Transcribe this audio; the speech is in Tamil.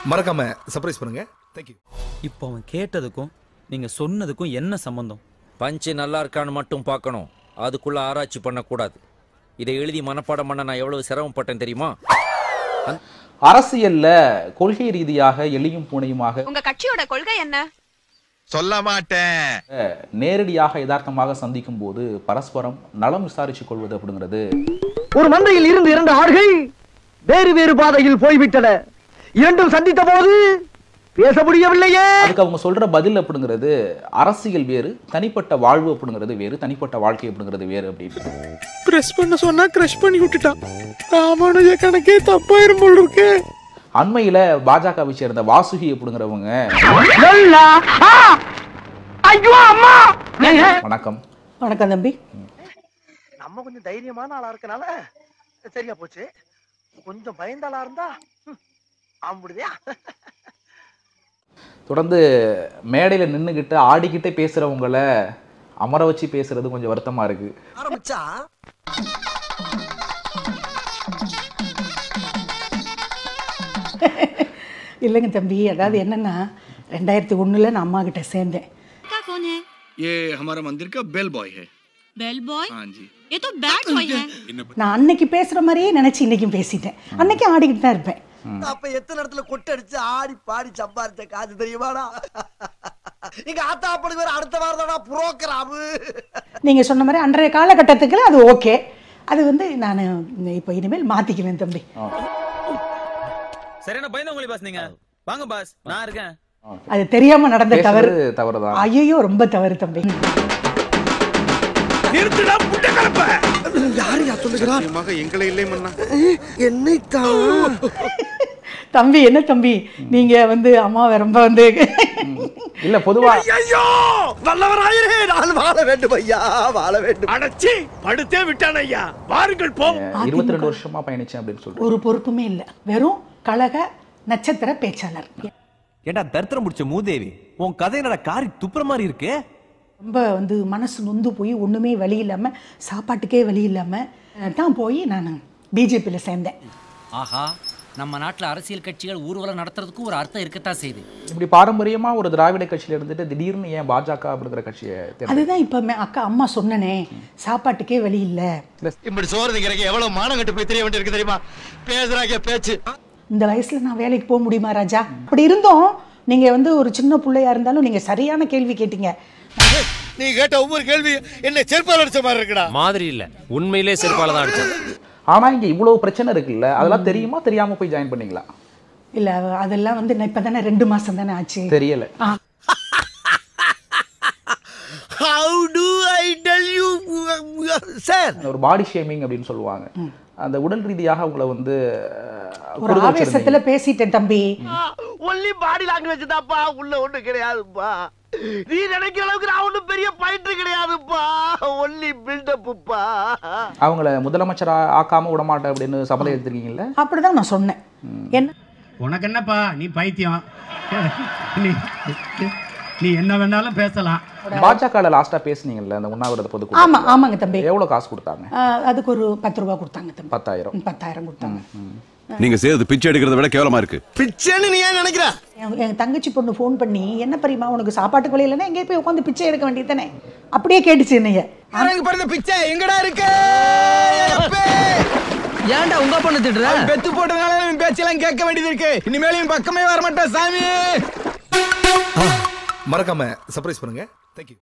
மறக்காம சர்ப்ரைஸ் பண்ணுங்க தேங்க்யூ இப்போ அவன் கேட்டதுக்கும் நீங்க சொன்னதுக்கும் என்ன சம்பந்தம் பஞ்சு நல்லா இருக்கான்னு மட்டும் பார்க்கணும் அதுக்குள்ள ஆராய்ச்சி பண்ணக்கூடாது இதை எழுதி மனப்பாடம் பண்ண நான் எவ்வளவு சிரமப்பட்டேன் தெரியுமா அரசியல்ல கொள்கை ரீதியாக எளியும் பூனையுமாக உங்க கட்சியோட கொள்கை என்ன சொல்ல மாட்டேன் நேரடியாக யதார்த்தமாக சந்திக்கும் போது பரஸ்பரம் நலம் விசாரிச்சுக் கொள்வது அப்படிங்கிறது ஒரு மந்தையில் இருந்து இரண்டு ஆடுகள் வேறு வேறு பாதையில் போய்விட்டன இரண்டும் சந்தித்த போது பேச முடியவில்லையே அதுக்கு அவங்க சொல்ற பதில் அப்படிங்கிறது அரசியல் வேறு தனிப்பட்ட வாழ்வு அப்படிங்கிறது வேறு தனிப்பட்ட வாழ்க்கை அப்படிங்கிறது வேறு அப்படின்னு பிரஸ் பண்ண சொன்னா கிரஷ் பண்ணி விட்டுட்டான் ராமானுஜ கணக்கே தப்பாயிரும் போல் இருக்கு அண்மையில பாஜகவை சேர்ந்த வாசுகி அப்படிங்கிறவங்க ஐயோ அம்மா வணக்கம் வணக்கம் தம்பி நம்ம கொஞ்சம் தைரியமான ஆளா இருக்கனால சரியா போச்சு கொஞ்சம் பயந்த ஆளா இருந்தா ஆம்பிடுதியா தொடர்ந்து மேடையில நின்னுகிட்டு ஆடிக்கிட்டே பேசுறவங்கள அமர வச்சு பேசுறது கொஞ்சம் வருத்தமா இருக்கு ஆரம்பிச்சா இல்லைங்க தம்பி அதாவது என்னன்னா ரெண்டாயிரத்தி ஒண்ணுல நான் அம்மா கிட்ட சேர்ந்தேன் ये हमारा मंदिर का बेल बॉय है बेल बॉय हाँ जी ये तो बैड बॉय है நான் அன்னைக்கு பேசுற மாதிரியே நினைச்சு இன்னைக்கும் பேசிட்டேன் அன்னைக்கு ஆடிக்கிட்டு தான் இருப்பேன் அப்ப எத்தனை இடத்துல கொட்டை அடிச்சு ஆடி பாடி சம்பாரிச்ச காசு தெரியுமாடா இங்க ஆத்தா அப்படி வேற அடுத்த வாரம் தானா புரோக்கராமு நீங்க சொன்ன மாதிரி அன்றைய காலகட்டத்துக்கு அது ஓகே அது வந்து நான் இப்போ இனிமேல் மாத்திக்குவேன் தம்பி சரியான பயந்தவங்களி பாஸ் நீங்க வாங்க பாஸ் நான் இருக்கேன் அது தெரியாம நடந்த தவறு பேசுறது தவறுதான் ஐயோ ரொம்ப தவறு தம்பி நிறுத்துடா புட்ட கலப்ப யாரு யா சொல்லுகிறா மக எங்களை இல்லை மன்னா என்னைத்தான் தம்பி என்ன தம்பி நீங்க வந்து அம்மாவை ரொம்ப வந்து இல்ல பொதுவா ஐயோ வல்லவராயிரே நான் வாழ வேண்டும் ஐயா வாழ வேண்டும் அடச்சி படுத்தே விட்டான் ஐயா வாருங்கள் போ இருபத்தி ரெண்டு வருஷமா பயணிச்சேன் அப்படின்னு சொல்றேன் ஒரு பொறுப்புமே இல்லை வெறும் கழக நட்சத்திர பேச்சாளர் ஏண்டா தரித்திரம் முடிச்ச மூதேவி உன் கதை என்னடா காரி துப்புற மாதிரி இருக்கு ரொம்ப வந்து மனசு நொந்து போய் ஒன்றுமே வழி இல்லாமல் சாப்பாட்டுக்கே வழி இல்லாமல் தான் போய் நான் பிஜேபியில் சேர்ந்தேன் ஆஹா நம்ம நாட்டுல அரசியல் கட்சிகள் ஊர்வலம் நடத்துறதுக்கும் ஒரு அர்த்தம் இருக்கத்தான் செய்யுது இப்படி பாரம்பரியமா ஒரு திராவிட கட்சியில இருந்துட்டு திடீர்னு ஏன் பாஜக அப்படிங்கிற கட்சியை தேர்ந்தெடுத்தீங்க? அதுதான் இப்போ அக்கா அம்மா சொன்னனே சாப்பாட்டுக்கே வழி இல்லை இப்படி சோறு திங்கிறக்கு எவ்வளவு மானம் கட்டு போய் தெரிய வேண்டியிருக்கு தெரியுமா பேசுறாங்க பேச்சு இந்த வயசில் நான் வேலைக்கு போக முடியுமா ராஜா அப்படி இருந்தோம் நீங்கள் வந்து ஒரு சின்ன பிள்ளையா இருந்தாலும் நீங்கள் சரியான கேள்வி கேட்டீங்க நீ கேட்ட ஒவ்வொரு கேள்வி என்ன செருப்பால் அடிச்ச மாதிரி இருக்குடா மாதிரி இல்ல உண்மையிலே செருப்பால தான் அடிச்சேன் ஆனா இங்க இவ்வளவு பிரச்சனை இருக்குல்ல அதெல்லாம் தெரியுமா தெரியாம போய் ஜாயின் பண்ணீங்களா இல்லை அதெல்லாம் வந்து இப்போ தானே ரெண்டு மாதம் தானே ஆச்சு தெரியல how to I tell you sir ஒரு பாடி ஷேமிங் அப்படின்னு சொல்லுவாங்க அந்த உடல் ரீதியாக உங்களை வந்து அஹ், ஒரு கொடுக்க ஆவேசத்தில் வச்சிருந்தீங்க. பேசிட்டேன் தம்பி ஒன்லி பாடி லாங்குவேஜ் தான்ப்பா உள்ள ஒண்ணு கிடையாதுப்பா நீ நினைக்கிற அளவுக்கு நான் ஒண்ணும் பெரிய பயிற்று கிடையாதுப்பா ஒன்லி பில்டப்புப்பா அவங்கள முதலமைச்சரா ஆக்காம விட மாட்டேன் அப்படின்னு சபதம் எடுத்திருக்கீங்கல்ல அப்படிதான் நான் சொன்னேன் என்ன உனக்கு என்னப்பா நீ பைத்தியம் நீ நீ என்ன வேணாலும் பேசலாம் பாஜக லாஸ்டா பேசுனீங்கல்ல அந்த உண்ணாவிரத பொதுக்கூட்டம் ஆமா ஆமாங்க தம்பி எவ்வளவு காசு கொடுத்தாங்க ஆஹ் அதுக்கு ஒரு பத்து ரூபா கொடுத்தாங்க தம்பி பத்தாயிரம் ம், பத்தாயிரம் கொடுத்தாங்க நீங்க செய்யறது பிச்சை எடுக்கிறத விட கேவலமா இருக்கு பிச்சைன்னு நீ ஏன் நினைக்கிற என் என் தங்கச்சி பொண்ணு ஃபோன் பண்ணி என்ன பரிமா உனக்கு சாப்பாட்டுக்கு வழி இல்லைன்னா எங்கேயும் போய் உட்காந்து பிச்சை எடுக்க வேண்டியது தானே அப்படியே கேட்டுச்சு என்னைய பிறந்த பிச்சை எங்கடா இருக்கு ஏன்டா உங்க பொண்ணு திட்டுற பெத்து போட்டதுனால என் பேச்செல்லாம் கேட்க வேண்டியது இருக்கு இனிமேல் என் பக்கமே வர மாட்டேன் சாமி மறக்காம சர்ப்ரைஸ் பண்ணுங்க தேங்க்யூ